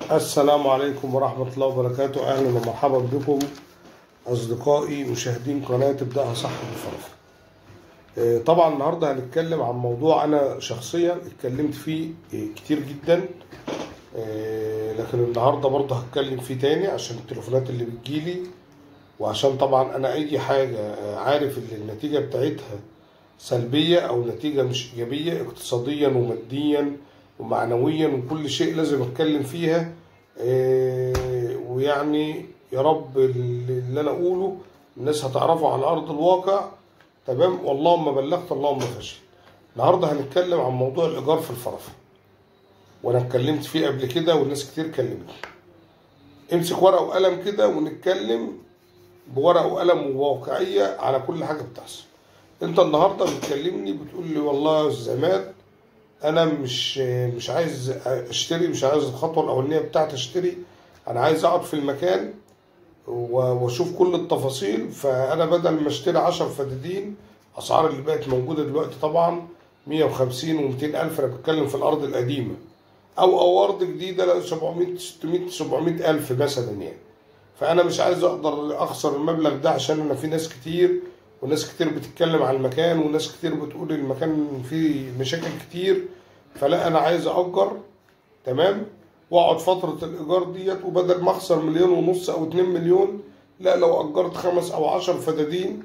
السلام عليكم ورحمة الله وبركاته أهلا ومرحبا بكم أصدقائي مشاهدين قناة ابدأها صح بالفرق آه، طبعا النهاردة هنتكلم عن موضوع أنا شخصيا اتكلمت فيه آه، كتير جدا آه، لكن النهاردة برضه هتكلم فيه تاني عشان التليفونات اللي بتجيلي وعشان طبعا أنا أي حاجة آه، عارف إن النتيجة بتاعتها سلبية أو نتيجة مش إيجابية اقتصاديا وماديا ومعنويا وكل شيء لازم أتكلم فيها آه، ويعني يا رب اللي أنا أقوله الناس هتعرفه على أرض الواقع تمام واللهم بلغت اللهم فشل النهارده هنتكلم عن موضوع الإيجار في الفرافة وأنا اتكلمت فيه قبل كده والناس كتير كلمتني امسك ورقة وقلم كده ونتكلم بورقة وقلم وواقعية على كل حاجة بتحصل انت النهارده بتكلمني بتقول لي والله يا استاذ عماد انا مش مش عايز اشتري مش عايز الخطوه الاولانيه بتاعتي اشتري انا عايز اقعد في المكان و- واشوف كل التفاصيل فانا بدل ما اشتري 10 فدادين اسعار اللي بقت موجوده دلوقتي طبعا 150 و200 الف انا بتكلم في الارض القديمه او او ارض جديده لا 700 600 700 الف مثلا يعني فانا مش عايز اقدر اخسر المبلغ ده عشان انا في ناس كتير وناس كتير بتتكلم على المكان وناس كتير بتقول المكان فيه مشاكل كتير فلا انا عايز اجر تمام واقعد فترة الايجار ديت وبدل ما اخسر مليون ونص او اتنين مليون لا لو اجرت خمس او عشر فدادين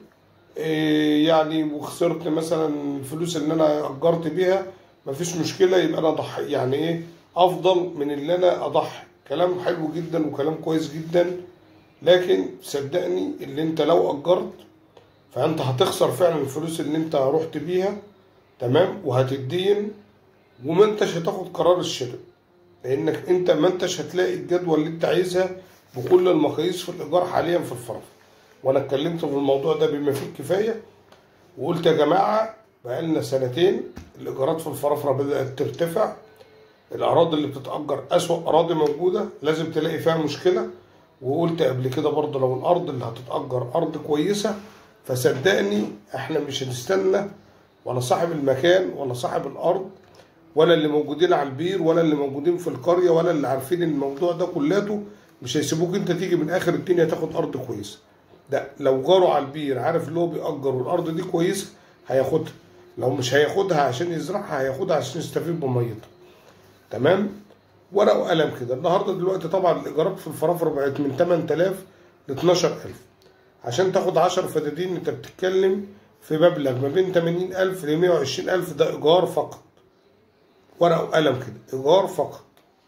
إيه يعني وخسرت مثلا الفلوس اللي انا اجرت بيها مفيش مشكلة يبقى انا ضحي يعني ايه افضل من اللي انا اضحي كلام حلو جدا وكلام كويس جدا لكن صدقني اللي انت لو اجرت فانت هتخسر فعلا الفلوس اللي انت رحت بيها تمام وهتدين وما انتش هتاخد قرار الشراء لانك انت ما انتش هتلاقي الجدوى اللي انت عايزها بكل المقاييس في الايجار حاليا في الفرافره وانا اتكلمت في الموضوع ده بما فيه الكفايه وقلت يا جماعه بقالنا سنتين الايجارات في الفرافره بدات ترتفع الاراضي اللي بتتاجر اسوأ اراضي موجوده لازم تلاقي فيها مشكله وقلت قبل كده برضه لو الارض اللي هتتاجر ارض كويسه فصدقني احنا مش هنستنى ولا صاحب المكان ولا صاحب الارض ولا اللي موجودين على البير ولا اللي موجودين في القريه ولا اللي عارفين الموضوع ده كلاته مش هيسيبوك انت تيجي من اخر الدنيا تاخد ارض كويسه ده لو جاره على البير عارف اللي هو بيأجر والارض دي كويسه هياخدها لو مش هياخدها عشان يزرعها هياخدها عشان يستفيد بميتها تمام ورقه وقلم كده النهارده دلوقتي طبعا الايجارات في الفرافره بقت من 8000 ل 12000 عشان تاخد 10 فدادين انت بتتكلم في مبلغ ما بين 80000 ل 120000 ده ايجار فقط ورقه وقلم كده ايجار فقط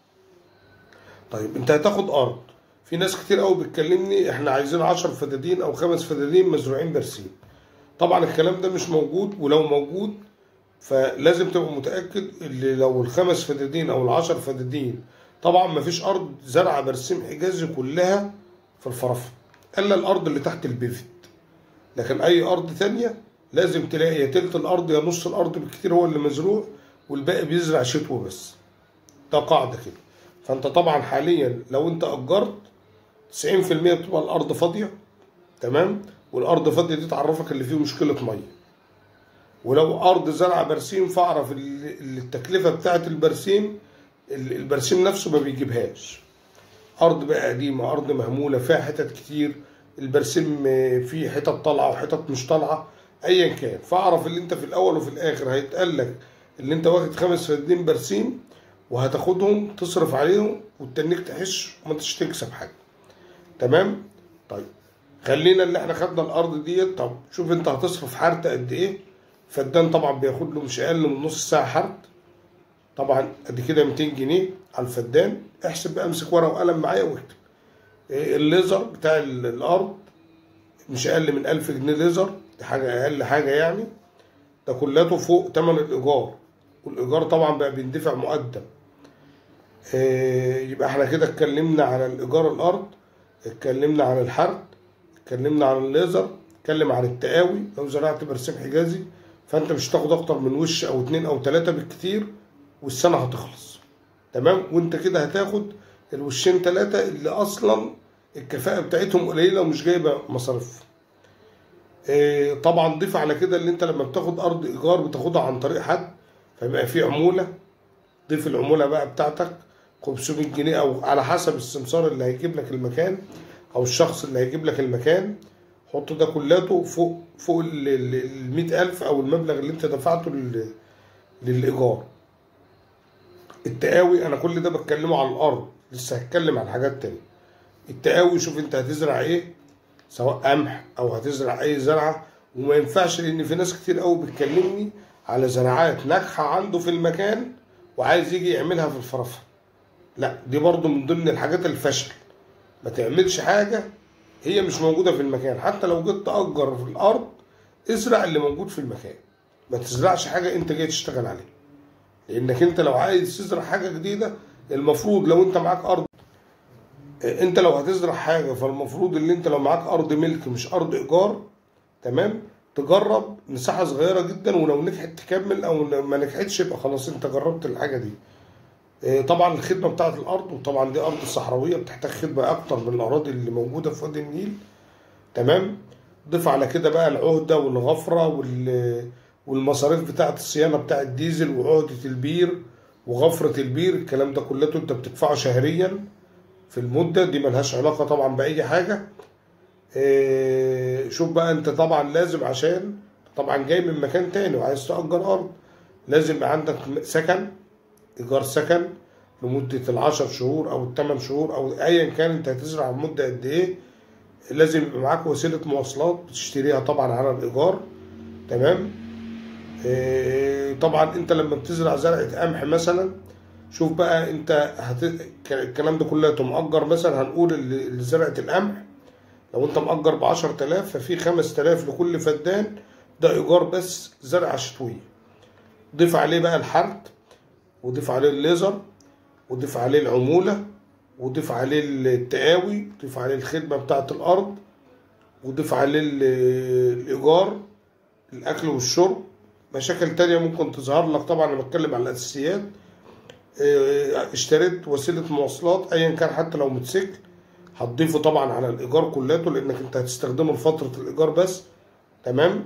طيب انت هتاخد ارض في ناس كتير قوي بتكلمني احنا عايزين 10 فدادين او خمس فدادين مزروعين برسيم طبعا الكلام ده مش موجود ولو موجود فلازم تبقى متاكد اللي لو الخمس فدادين او العشر فدادين طبعا مفيش ارض زرعه برسيم حجازي كلها في الفرافره الا الارض اللي تحت البيفت لكن اي ارض تانية لازم تلاقي يا تلت الارض يا نص الارض بالكتير هو اللي مزروع والباقي بيزرع شتوي بس ده قاعده كده فانت طبعا حاليا لو انت اجرت 90% بتبقى الارض فاضيه تمام والارض فاضيه دي تعرفك اللي فيه مشكله ميه ولو ارض زرع برسيم فاعرف ال- ال- التكلفه بتاعه البرسيم ال- البرسيم نفسه ما بيجيبهاش ارض بقى قديمه ارض مهموله فيها حتت كتير البرسيم آه، فيه حتت طالعه وحتت مش طالعه ايا كان فاعرف اللي انت في الاول وفي الاخر هيتقال لك اللي انت واخد خمس فدين برسيم وهتاخدهم تصرف عليهم وتنك تحش وما انتش تكسب حاجه تمام طيب خلينا اللي احنا خدنا الارض ديت طب شوف انت هتصرف حرت قد ايه فدان طبعا بياخد له مش اقل من نص ساعه حرت طبعا قد كده 200 جنيه على الفدان احسب بقى امسك ورقه وقلم معايا واكتب إيه الليزر بتاع ال- الارض مش اقل من 1000 جنيه ليزر دي حاجه اقل حاجه يعني ده كلته فوق تمن الايجار والايجار طبعا بقى بيندفع مقدم إيه يبقى احنا كده اتكلمنا على الايجار الارض اتكلمنا عن الحرث اتكلمنا عن الليزر اتكلم عن التقاوي لو زرعت برسيم حجازي فانت مش هتاخد اكتر من وش او اتنين او تلاتة بالكتير والسنه هتخلص تمام وانت كده هتاخد الوشين تلاتة اللي اصلا الكفاءه بتاعتهم قليله ومش جايبه مصاريف إيه، طبعا ضيف على كده اللي انت لما بتاخد ارض ايجار بتاخدها عن طريق حد فيبقى في عموله ضيف العموله بقى بتاعتك 500 جنيه او على حسب السمسار اللي هيجيب لك المكان او الشخص اللي هيجيب لك المكان حط ده كلاته فوق فوق ال 100000 او المبلغ اللي انت دفعته لل- للايجار التقاوي انا كل ده بتكلمه على الارض لسه هتكلم عن حاجات تانية التقاوي شوف انت هتزرع ايه سواء قمح او هتزرع اي زرعه وما ينفعش لان في ناس كتير قوي بتكلمني على زراعات ناجحه عنده في المكان وعايز يجي يعملها في الفرافره لا دي برضو من ضمن الحاجات الفشل ما تعملش حاجه هي مش موجوده في المكان حتى لو جيت تأجر في الارض ازرع اللي موجود في المكان ما تزرعش حاجه انت جاي تشتغل عليها لانك انت لو عايز تزرع حاجه جديده المفروض لو انت معاك ارض انت لو هتزرع حاجه فالمفروض ان انت لو معاك ارض ملك مش ارض ايجار تمام تجرب مساحه صغيره جدا ولو نجحت تكمل او لو ما نجحتش يبقى خلاص انت جربت الحاجه دي اه، طبعا الخدمه بتاعه الارض وطبعا دي ارض صحراويه بتحتاج خدمه اكتر من الاراضي اللي موجوده في وادي النيل تمام ضيف على كده بقى العهده والغفره وال والمصاريف بتاعه الصيانه بتاعه الديزل وعهده البير وغفره البير الكلام ده كلته انت بتدفعه شهريا في المده دي ملهاش علاقه طبعا باي حاجه اه، شوف بقى انت طبعا لازم عشان طبعا جاي من مكان تاني وعايز تأجر أرض لازم يبقى عندك سكن إيجار سكن لمدة العشر شهور أو الثمان شهور أو أيا كان أنت هتزرع مدة قد إيه لازم يبقى معاك وسيلة مواصلات بتشتريها طبعا على الإيجار تمام إيه، طبعا أنت لما بتزرع زرعة قمح مثلا شوف بقى أنت هت... الكلام ده كله مؤجر مثلا هنقول اللي اللي زرعة القمح لو انت مأجر ب 10000 ففي 5000 لكل فدان ده ايجار بس زرعه شتويه ضيف عليه بقى الحرث وضيف عليه الليزر وضيف عليه العموله وضيف عليه التقاوي وضيف عليه الخدمه بتاعه الارض وضيف عليه ال- الايجار الاكل والشرب مشاكل تانية ممكن تظهر لك طبعا انا بتكلم على الاساسيات اه، اشتريت وسيله مواصلات ايا كان حتى لو موتوسيكل هتضيفه طبعا على الايجار كلته لانك انت هتستخدمه لفتره الايجار بس تمام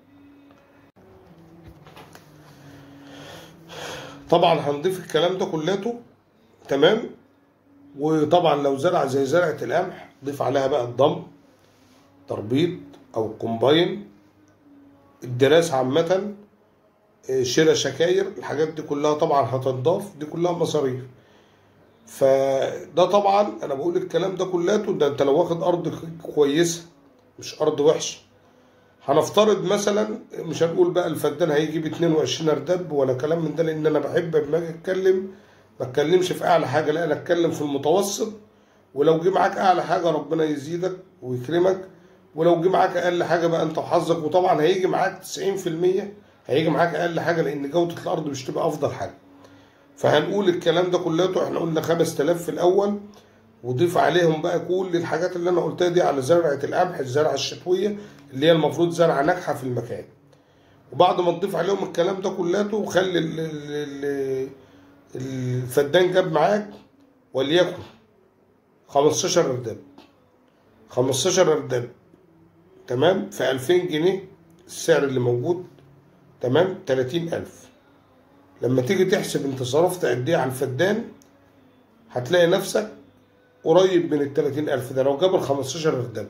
طبعا هنضيف الكلام ده كلته تمام وطبعا لو زرع زي زرعه القمح ضيف عليها بقى الضم تربيط او كومباين الدراس عامه اه، شراء شكاير الحاجات دي كلها طبعا هتنضاف دي كلها مصاريف فده طبعا انا بقول الكلام ده كلاته ده انت لو واخد ارض كويسه مش ارض وحشه هنفترض مثلا مش هنقول بقى الفدان هيجيب 22 اردب ولا كلام من ده لان انا بحب لما اجي اتكلم ما اتكلمش في اعلى حاجه لا انا اتكلم في المتوسط ولو جه معاك اعلى حاجه ربنا يزيدك ويكرمك ولو جه معاك اقل حاجه بقى انت وحظك وطبعا هيجي معاك 90% هيجي معاك اقل حاجه لان جوده الارض مش تبقى افضل حاجه فهنقول الكلام ده كلته احنا قلنا 5000 في الاول وضيف عليهم بقى كل الحاجات اللي انا قلتها دي على زرعه القمح الزرعه الشتويه اللي هي المفروض زرعه ناجحه في المكان وبعد ما تضيف عليهم الكلام ده كلته وخلي ال- ال- ال- الفدان جاب معاك وليكن 15 ارداب 15 ارداب تمام في 2000 جنيه السعر اللي موجود تمام 30000 لما تيجي تحسب انت صرفت قد ايه على الفدان هتلاقي نفسك قريب من ال 30000 ده لو جاب ال 15 ارداب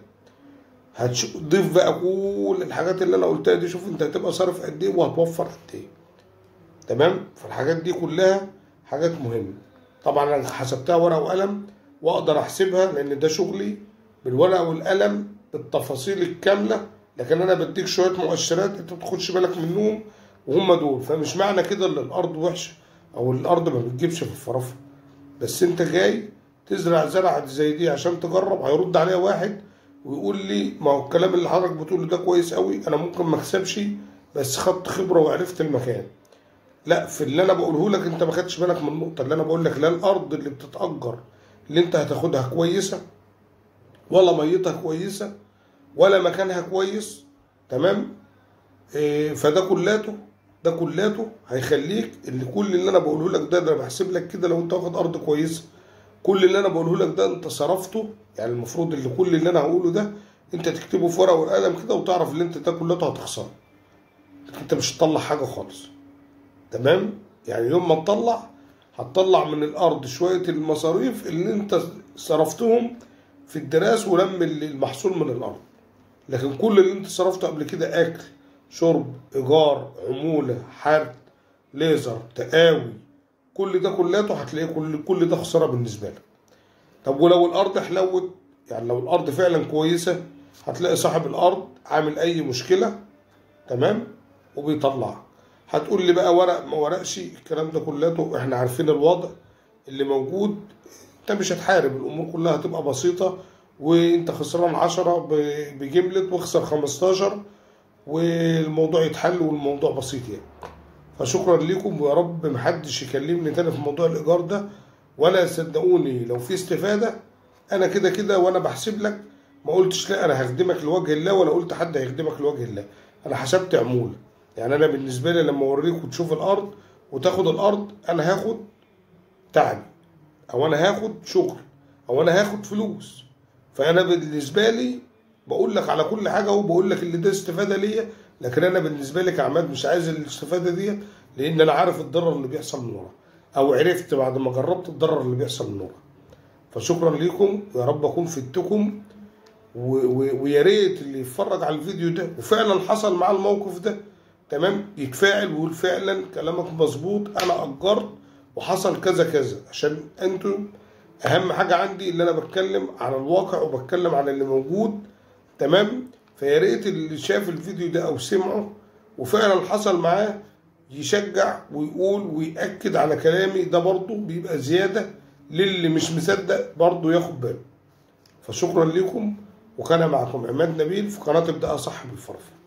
هتضيف بقى كل الحاجات اللي انا قلتها دي شوف انت هتبقى صارف قد ايه وهتوفر قد ايه تمام فالحاجات دي كلها حاجات مهمه طبعا انا حسبتها ورقه وقلم واقدر احسبها لان ده شغلي بالورقه والقلم بالتفاصيل الكامله لكن انا بديك شويه مؤشرات انت ما تاخدش بالك منهم وهم دول فمش معنى كده ان الارض وحشه او الارض ما بتجيبش في الفرافره بس انت جاي تزرع زرعه زي دي عشان تجرب هيرد عليها واحد ويقول لي ما هو الكلام اللي حضرتك بتقوله ده كويس قوي انا ممكن ما اكسبش بس خدت خبره وعرفت المكان لا في اللي انا بقوله لك انت ما خدتش بالك من النقطه اللي انا بقول لك لا الارض اللي بتتاجر اللي انت هتاخدها كويسه ولا ميتها كويسه ولا مكانها كويس تمام إيه فده كلاته ده كلاته هيخليك اللي كل اللي انا بقوله لك ده ده انا بحسب لك كده لو انت واخد ارض كويسه كل اللي انا بقوله لك ده انت صرفته يعني المفروض اللي كل اللي انا هقوله ده انت تكتبه في ورقه وقلم كده وتعرف اللي انت ده كلته هتخسره انت مش هتطلع حاجه خالص تمام يعني يوم ما تطلع هتطلع من الارض شويه المصاريف اللي انت صرفتهم في الدراس ولم المحصول من الارض لكن كل اللي انت صرفته قبل كده اكل شرب ايجار عموله حرث ليزر تقاوي كل ده كلاته هتلاقيه كل كل ده خساره بالنسبه لك طب ولو الارض حلوت يعني لو الارض فعلا كويسه هتلاقي صاحب الارض عامل اي مشكله تمام وبيطلعها هتقول لي بقى ورق ما ورقش الكلام ده كلاته احنا عارفين الوضع اللي موجود انت مش هتحارب الامور كلها هتبقى بسيطه وانت خسران 10 بجمله واخسر 15 والموضوع يتحل والموضوع بسيط يعني فشكرا لكم ويا رب محدش يكلمني تاني في موضوع الايجار ده ولا صدقوني لو في استفاده انا كده كده وانا بحسب لك ما قلتش لا انا هخدمك لوجه الله ولا قلت حد هيخدمك لوجه الله انا حسبت عموله يعني انا بالنسبه لي لما اوريك وتشوف الارض وتاخد الارض انا هاخد تعبي او انا هاخد شغل او انا هاخد فلوس فانا بالنسبه لي بقول لك على كل حاجه وبقول لك اللي ده استفاده ليا لكن انا بالنسبه لي كعماد مش عايز الاستفاده ديت لان انا عارف الضرر اللي بيحصل من ورا او عرفت بعد ما جربت الضرر اللي بيحصل من ورا فشكرا لكم يا رب اكون فدتكم ويا ريت اللي يتفرج على الفيديو ده وفعلا حصل معاه الموقف ده تمام يتفاعل ويقول فعلا كلامك مظبوط انا اجرت وحصل كذا كذا عشان انتم اهم حاجه عندي اللي انا بتكلم على الواقع وبتكلم على اللي موجود تمام فيا ريت اللي شاف الفيديو ده او سمعه وفعلا حصل معاه يشجع ويقول ويأكد على كلامي ده برضه بيبقى زياده للي مش مصدق برضه ياخد باله فشكرا لكم وكان معكم عماد نبيل في قناه ابدأ صح بالفرفره